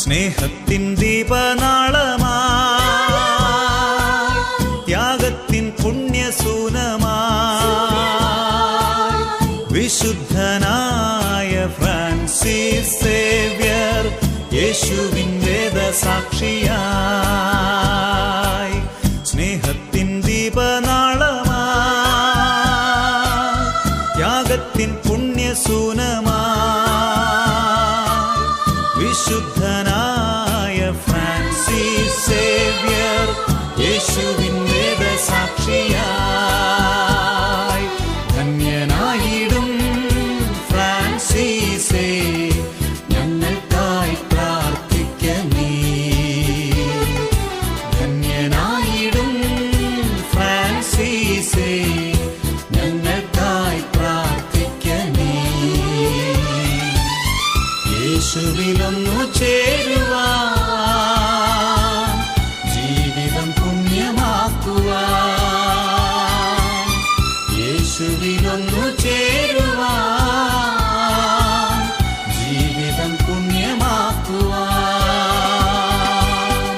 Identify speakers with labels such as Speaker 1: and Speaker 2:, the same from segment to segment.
Speaker 1: സ്നേഹത്തിൻ ദീപനാളമാ ത്യാഗത്തിൻ പുണ്യസൂനമാ വിശുദ്ധനായ Francis Xavier യേശുവിൻ വേദസാക്ഷിയായി സ്നേഹത്തിൻ ദീപനാളമാ ത്യാഗത്തിൻ പുണ്യസൂനമാ വിശുദ്ധനായ ഫ്രാൻസിസ് സേവ്യർ യേശുവിൻ വേദസാക്ഷിയായി ധന്യനായിടും ഫ്രാൻസിസേ ഞങ്ങൾക്കായി പ്രാർത്ഥിക്കണേ ധന്യനായിടും ഫ്രാൻസിസേ ഞങ്ങൾക്കായി പ്രാർത്ഥിക്കണേ യേശുവിലൊന്നു ചേരുവാൻ ജീവിതം പുണ്യമാക്കുവാൻ യേശുവിലൊന്നു ചേരുവാൻ ജീവിതം പുണ്യമാക്കുവാൻ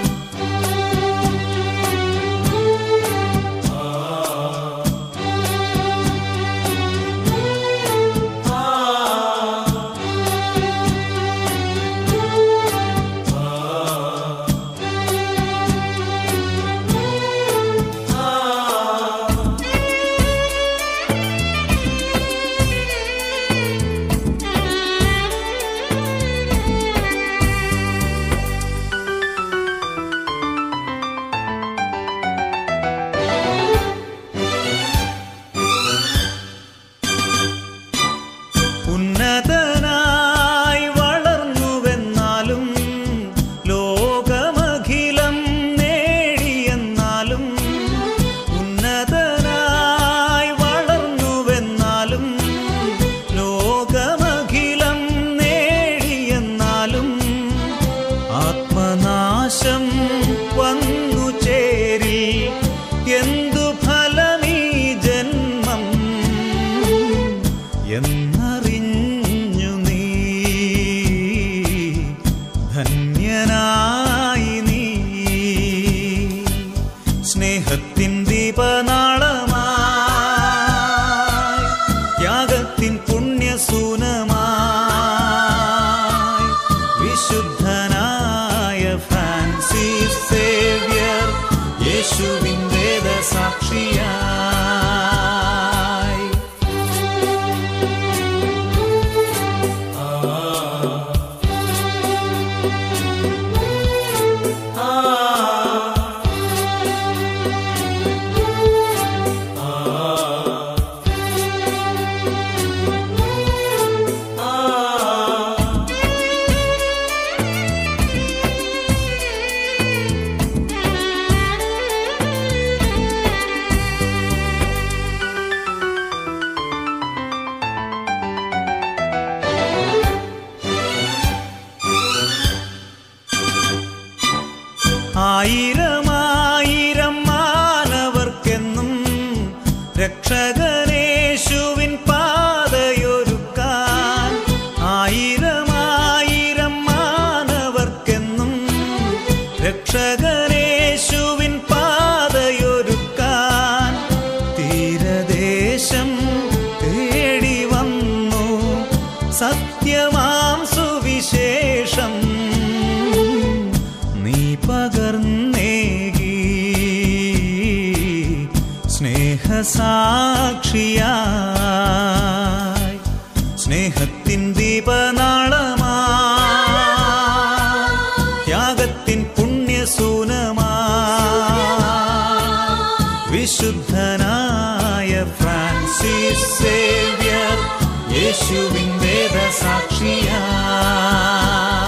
Speaker 1: ഉന്നതനായി വളർന്നുവെന്നാലും ലോകമഖിലം നേടിയെന്നാലും ഉന്നതനായി വളർന്നുവെന്നാലും ലോകമഖിലം നേടിയെന്നാലും ആത്മനാശം വന്നു ചേരി എന്തു ഫലമീ ജന്മം എന്നറിഞ്ഞു നീ ധന്യനായി നീ സ്നേഹത്തിൻ ദീപനാളമായി ത്യാഗത്തിൻ പുണ്യസൂനമായി വിശുദ്ധനായ ഫ്രാൻസിസ് സേവ്യർ യേശുവിൻ വേദസാക്ഷിയായി ആയിരമായിരം മാനവർക്കെന്നും രക്ഷകനേശുവിൻ പാതയൊരുക്കാൻ ആയിരമായിരം മാനവർക്കെന്നും രക്ഷകനേശുവിൻ പാതയൊരുക്കാൻ തീരദേശം തേടി വന്നു സത്യമാം സുവിശേഷം നീ പകർന്നേകി സ്നേഹസാക്ഷിയായി സ്നേഹത്തിൻ ദീപനാളമാ ത്യാഗത്തിൻ പുണ്യസൂനമാ വിശുദ്ധനായ ഫ്രാൻസിസ് സേവ്യർ യേശുവിൻ വേദസാക്ഷിയാ